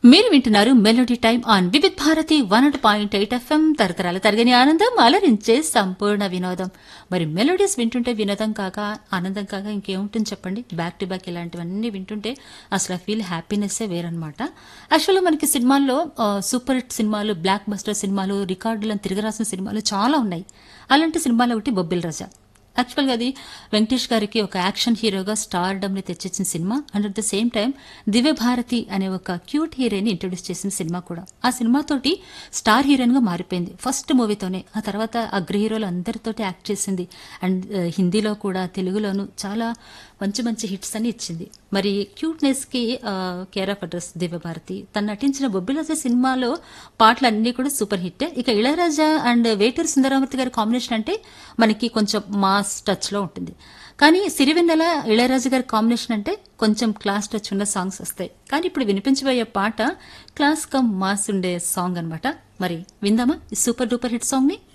మీరు వింటున్నారు melody time on Vividh Bharati one point eight FM తరతరాల తరగని ఆనందం అలరించే సంపూర్ణ వినోదం మరి మెలోడీస్ వింటుంటే వినోదం కాక ఆనందం కాక ఇంకేముంటుంది చెప్పండి బ్యాక్ టు బ్యాక్ ఇలాంటివన్నీ వింటుంటే అసలు ఫీల్ హ్యాపీనెస్సే వేరనమాట యాక్చువల్గా మనకి సినిమాల్లో ఆ, సూపర్ హిట్ సినిమాలు బ్లాక్ బస్టర్ సినిమాలు రికార్డులను తిరగరాసిన సినిమాలు చాలా ఉన్నాయి అలాంటి సినిమాలు ఒకటి బొబ్బిల్ రజా యాక్చువల్గా అది వెంకటేష్ గారికి ఒక యాక్షన్ హీరోగా స్టార్డమ్ని తెచ్చిచ్చిన సినిమా and at the same time Divya Bharti అనే ఒక క్యూట్ హీరోయిన్ ఇంట్రొడ్యూస్ చేసిన సినిమా కూడా ఆ సినిమాతోటి స్టార్ హీరోయిన్గా మారిపోయింది ఫస్ట్ మూవీతోనే ఆ తర్వాత అగ్ర హీరోలు అందరితోటి యాక్ట్ చేసింది అండ్ ఆ, హిందీలో కూడా తెలుగులోను చాలా మంచి మంచి హిట్స్ అని ఇచ్చింది మరి క్యూట్నెస్కి కేర్ ఆఫ్ అడ్రస్ దివ్యభారతి తను నటించిన బొబ్బిలజ సినిమాలో పాటలు అన్నీ కూడా సూపర్ హిట్ ఇక ఇళయరాజా అండ్ వేటూరు సుందరమూర్తి గారి కాంబినేషన్ అంటే మనకి కొంచెం మాస్ టచ్లో ఉంటుంది కానీ సిరివెన్నెల ఇళయరాజు గారి కాంబినేషన్ అంటే కొంచెం క్లాస్ టచ్ ఉన్న సాంగ్స్ వస్తాయి కానీ ఇప్పుడు వినిపించబోయే పాట క్లాస్ కమ్ మాస్ ఉండే సాంగ్ అన్నమాట మరి విందామా ఈ సూపర్ డూపర్ హిట్ సాంగ్ని